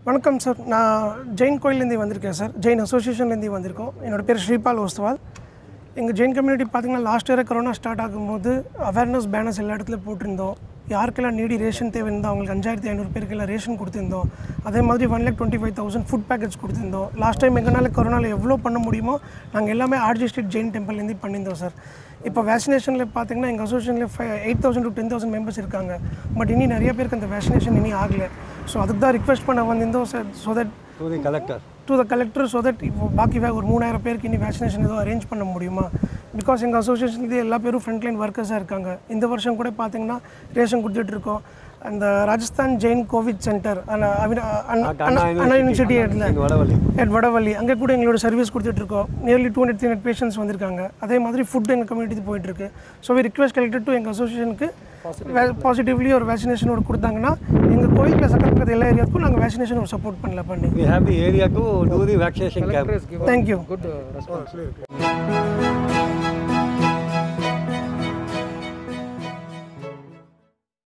வணக்கம் சார் நான் ஜெயின் கோயிலேருந்து வந்திருக்கேன் சார் ஜெயின் அசோசியேஷன்லேருந்து வந்திருக்கோம் என்னோட பேர் ஸ்ரீபால் ஓஸ்தவால் எங்கள் ஜெயின் கம்யூனிட்டி பார்த்திங்கன்னா லாஸ்ட் இயர் கொரோனா ஸ்டார்ட் ஆகும்போது அவேர்னஸ் பேனர்ஸ் எல்லா இடத்துல போட்டிருந்தோம் யாருக்கெல்லாம் நீடி ரேஷன் தேவை இருந்தால் அவங்களுக்கு அஞ்சாயிரத்தி ஐநூறு பேருக்கெல்லாம் ரேஷன் கொடுத்துருந்தோம் அதே மாதிரி one lakh twenty five thousand food packets கொடுத்துருந்தோம் லாஸ்ட் டைம் எங்களால் கொரோனாவில் எவ்வளோ பண்ண முடியுமோ நாங்கள் எல்லாமே ஆர்ஜி ஸ்ட்ரீட் ஜெயின் டெம்பிள்லேருந்து பண்ணியிருந்தோம் சார் இப்போ வேக்சினேஷனில் பார்த்தீங்கன்னா எங்கள் அசோசியேஷனில் five eight thousand to ten thousand members இருக்காங்க பட் இனி நிறைய பேருக்கு அந்த வேக்சினேஷன் இனி ஆகலை ஸோ அதுக்கு தான் ரிக்வெஸ்ட் பண்ண வந்திருந்தோம் sir so that to the collector to the collector so that இப்போ பாக்கி வே- ஒரு மூணாயிரம் பேருக்கு இனி வேக்சினேஷன் ஏதோ அரேஞ்ச் பண்ண முடியுமா பிகாஸ் எங்கள் அசோசியேஷன்லேயே எல்லா பேரும் ஃப்ரண்ட்லைன் ஒர்க்கர்ஸாக இருக்காங்க இந்த வருஷம் கூட பார்த்தீங்கன்னா ரேஷன் கொடுத்துட்ருக்கோம் அந்த Rajasthan Jain covid centre Anna university இடத்துல வடவள்ளி எட் வடவள்ளி அங்கே கூட எங்களோட சர்வீஸ் கொடுத்துட்ருக்கோம் nearly two hundred three hundred patients வந்திருக்காங்க அதே மாதிரி ஃபுட் எங்கள் கம்யூனிட்டி போயிட்டுருக்கு so we request collected to எங்கள் அசோசியேஷனுக்கு பாசிட்டிவ்லி ஒரு வேக்சினேஷன் ஒரு கொடுத்தாங்கன்னா எங்கள் கோயிலில் சக்கரப்பக்கத்து எல்லா ஏரியாவுக்கும் நாங்கள் வேக்சினேஷன் ஒரு சப்போர்ட் பண்ணல பண்ணி we have the area to do the vaccination camp thank you good uh, response.